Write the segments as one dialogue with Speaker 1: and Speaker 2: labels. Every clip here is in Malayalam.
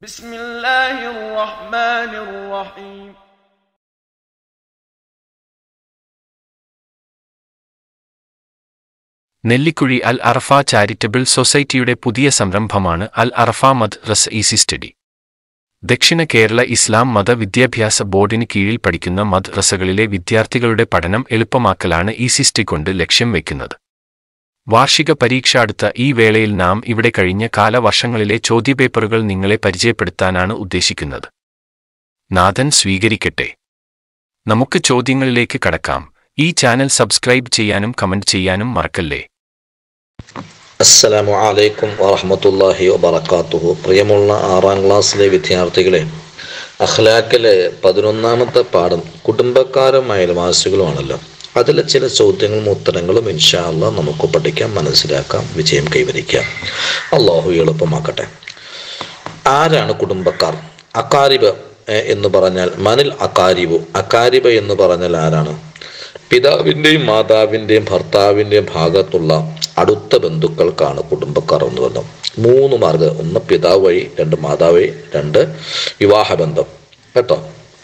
Speaker 1: بسم الله الرحمن الرحيم
Speaker 2: നെല്ലിക്കുഴി അൽ അറഫ ചാരിറ്റബിൾ സൊസൈറ്റിയുടെ പുതിയ സംരംഭമാണ് അൽ അറഫ മദ് റസ് ഈസി സ്റ്റഡി ദക്ഷിണ കേരള ഇസ്ലാം മത വിദ്യാഭ്യാസ ബോർഡിന് കീഴിൽ പഠിക്കുന്ന മദ്രസകളിലെ വിദ്യാർത്ഥികളുടെ പഠനം എളുപ്പമാക്കലാണ് ഈസി സ്റ്റഡി കൊണ്ട് ലക്ഷ്യം വയ്ക്കുന്നത് വാർഷിക പരീക്ഷ അടുത്ത ഈ വേളയിൽ നാം ഇവിടെ കഴിഞ്ഞ കാലവർഷങ്ങളിലെ ചോദ്യപേപ്പറുകൾ നിങ്ങളെ പരിചയപ്പെടുത്താനാണ് ഉദ്ദേശിക്കുന്നത് നാഥൻ സ്വീകരിക്കട്ടെ നമുക്ക് ചോദ്യങ്ങളിലേക്ക് കടക്കാം ഈ ചാനൽ സബ്സ്ക്രൈബ് ചെയ്യാനും കമന്റ് ചെയ്യാനും മറക്കല്ലേ
Speaker 3: അസ്സലാമു അലൈക്കും വറഹമത്തല്ലാഹി വബർക്കാത്തുഹു പ്രിയമുള്ള ആറാം ക്ലാസ്സിലെ വിദ്യാർത്ഥികളെ അഖ്ലാക്കിലെ പതിനൊന്നാമത്തെ പാഠം കുടുംബക്കാരും അയൽവാസികളുമാണല്ലോ അതിലെ ചില ചോദ്യങ്ങളും ഉത്തരങ്ങളും ഇൻഷാ അല്ലാ നമുക്ക് പഠിക്കാം മനസ്സിലാക്കാം വിജയം കൈവരിക്കാം അള്ളാഹു എളുപ്പമാക്കട്ടെ ആരാണ് കുടുംബക്കാർ അക്കാരിബ് എ- എന്ന് പറഞ്ഞാൽ മനിൽ അക്കാരിബു അക്കാരിബ് എന്ന് പറഞ്ഞാൽ ആരാണ് പിതാവിൻ്റെയും മാതാവിൻ്റെയും ഭർത്താവിൻ്റെയും ഭാഗത്തുള്ള അടുത്ത ബന്ധുക്കൾക്കാണ് കുടുംബക്കാർ എന്ന് പറയുന്നത് മൂന്ന് മാർഗം ഒന്ന് പിതാവ് വഴി രണ്ട് മാതാവ് വഴി രണ്ട് വിവാഹബന്ധം കേട്ടോ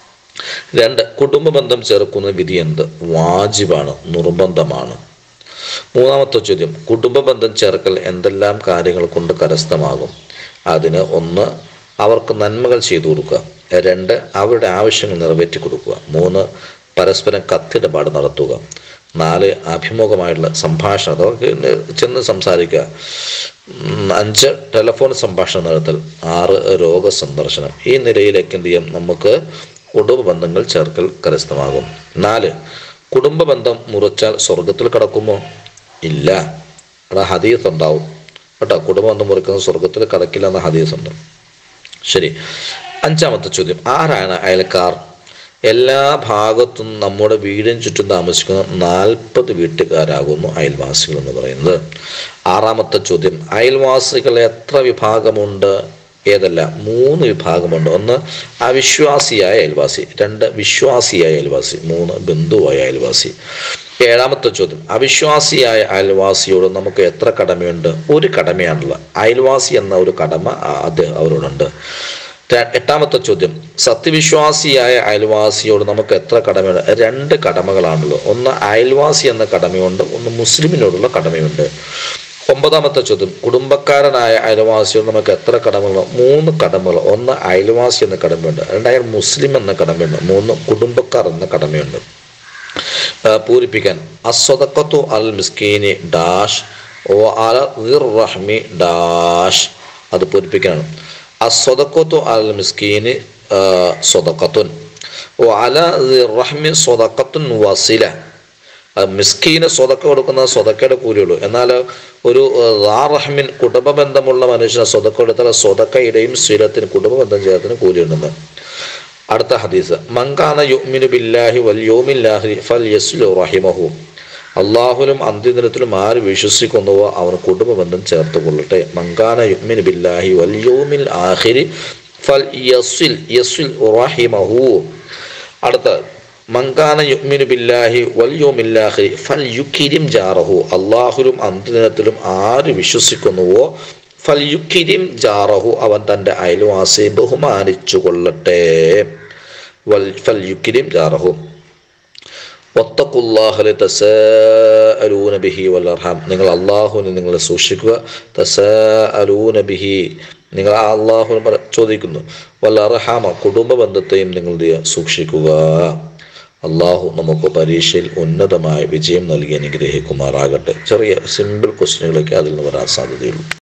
Speaker 3: രണ്ട് കുടുംബ ബന്ധം ചേർക്കുന്ന വിധി എന്ത് വാജിബാണ് നിർബന്ധമാണ് മൂന്നാമത്തെ ചോദ്യം കുടുംബ ബന്ധം ചേർക്കൽ എന്തെല്ലാം കാര്യങ്ങൾ കൊണ്ട് കരസ്ഥമാകും അതിന് ഒന്ന് അവർക്ക് നന്മകൾ ചെയ്തു കൊടുക്കുക രണ്ട് അവരുടെ ആവശ്യങ്ങൾ നിറവേറ്റി കൊടുക്കുക മൂന്ന് പരസ്പരം കത്തിടപാട് നടത്തുക നാല് അഭിമുഖമായിട്ടുള്ള സംഭാഷണം അതൊക്കെ ചെന്ന് സംസാരിക്കുക ഉം, അഞ്ച് ടെലിഫോൺ സംഭാഷണം നടത്തൽ ആറ് രോഗ സന്ദർശനം ഈ നിലയിലേക്ക് എന്ത് ചെയ്യും നമുക്ക് കുടുംബ ബന്ധങ്ങൾ ചേർക്കൽ കരസ്ഥമാകും നാല് കുടുംബ ബന്ധം മുറിച്ചാൽ സ്വർഗത്തിൽ കടക്കുമോ ഇല്ല അവിടെ ഹദീസ് ഉണ്ടാവും കേട്ടോ കുടുംബ ബന്ധം മുറിക്കുന്നത് സ്വർഗത്തിൽ കടക്കില്ല എന്ന ഹദീസ് ഉണ്ട് ശരി അഞ്ചാമത്തെ ചോദ്യം ആരാണ് അയൽക്കാർ എല്ലാ ഭാഗത്തും നമ്മുടെ വീടിന് ചുറ്റും താമസിക്കുന്ന നാൽപ്പത് വീട്ടുകാരാകുന്നു അയൽവാസികൾ എന്ന് പറയുന്നത് ആറാമത്തെ ചോദ്യം അയൽവാസികൾ എത്ര വിഭാഗമുണ്ട് ഏതല്ല മൂന്ന് വിഭാഗമുണ്ട് ഒന്ന് അവിശ്വാസിയായ അയൽവാസി രണ്ട് വിശ്വാസിയായ അയൽവാസി മൂന്ന് ബന്ധുവായ അയൽവാസി ഏഴാമത്തെ ചോദ്യം അവിശ്വാസിയായ അയൽവാസിയോട് നമുക്ക് എത്ര കടമയുണ്ട് ഒരു കടമയാണുള്ളത് അയൽവാസി എന്ന ഒരു കടമ ആ- അത് അവരോടുണ്ട് ര- എട്ടാമത്തെ ചോദ്യം സത്യവിശ്വാസിയായ അയൽവാസിയോട് നമുക്ക് എത്ര കടമയുണ്ട് രണ്ട് കടമകളാണുള്ളത് ഒന്ന് അയൽവാസി എന്ന കടമയുണ്ട് ഒന്ന് മുസ്ലിമിനോടുള്ള കടമയുണ്ട് ഒമ്പതാമത്തെ ചോദ്യം കുടുംബക്കാരനായ അയൽവാസിയോട് നമുക്ക് എത്ര കടമകൾ മൂന്ന് കടമകൾ ഒന്ന് അയൽവാസി എന്ന കടമയുണ്ട് രണ്ടായാൽ മുസ്ലിം എന്ന കടമയുണ്ട് മൂന്ന് കുടുംബക്കാർ എന്ന കടമയുണ്ട് ആ, പൂരിപ്പിക്കാൻ അസ്വതക്കത്തു അൽ മിസ്കീനി ഡാഷ് ഓ അല ഗിർ റഹ്മി ഡാഷ് അത് പൂരിപ്പിക്കാനാണ് അസ്വതക്കത്തു അൽ മിസ്കീനി ആ, സ്വതക്കത്തുൻ ഓ അല ഗിർ റഹ്മി സ്വതക്കത്തുൻ വസില ആ, മിസ്കീന് സ്വതക്ക കൊടുക്കുന്ന സ്വതക്കയുടെ കൂലിയുള്ളൂ എന്നാൽ ഒരു ആ, റഹ്മിൻ കുടുംബ ബന്ധമുള്ള മനുഷ്യന് സ്വതക്ക കൊടുത്താൽ സ്വതക്കയുടെയും ശീലത്തിന് കുടുംബ ബന്ധം ചേർത്തിന് കൂലിയുണ്ടെന്ന് അടുത്ത ഹദീസ് മങ്കാന യുഅ്മിനു ബില്ലാഹി വൽ യൗമില്ലാഹി ഫൽ യസ്ലു റഹിമഹു അള്ളാഹുലും അന്ത്യദിനത്തിലും ആര് വിശ്വസിക്കുന്നുവോ അവന് കുടുംബ ബന്ധം ചേർത്ത് കൊള്ളട്ടെ മങ്കാന യുഅ്മിനു ബില്ലാഹി വൽ യൗമിൽ ആഖിരി ഫൽ യസ്ൽ യസ്ൽ റഹിമഹു അടുത്ത മങ്കാന യുഅ്മിനു ബില്ലാഹി വൽ യൗമിൽ ആഖിരി ഫൽ യുക്കിരിം ജാറഹു അള്ളാഹുലും അന്ത്യദിനത്തിലും ആര് വിശ്വസിക്കുന്നുവോ ഫൽ യുക്കിരിം ജാറഹു അവൻ തൻ്റെ അയൽവാസിയെ ബഹുമാനിച്ചു കൊള്ളട്ടെ വൽ ഫൽ യുക്കിരിം ജാറഹു ഒത്തക്കുല്ലാഹലെ തസഅലൂന ബിഹി വൽ അർഹാം നിങ്ങൾ അള്ളാഹുവിനെ നിങ്ങൾ സൂക്ഷിക്കുക തസഅലൂന ബിഹി നിങ്ങൾ ആ അള്ളാഹുവിനെ പറ- ചോദിക്കുന്നു വൽ അർഹാമ കുടുംബ ബന്ധത്തെയും നിങ്ങൾ എന്ത് ചെയ്യുക? സൂക്ഷിക്കുക അള്ളാഹു നമുക്ക് പരീക്ഷയിൽ ഉന്നതമായ വിജയം നൽകി അനുഗ്രഹിക്കുമാറാകട്ടെ ചെറിയ സിമ്പിൾ ക്വസ്റ്റ്യനുകളൊക്കെ അതിൽ നിന്ന് വരാൻ സാധ്യതയുള്ളൂ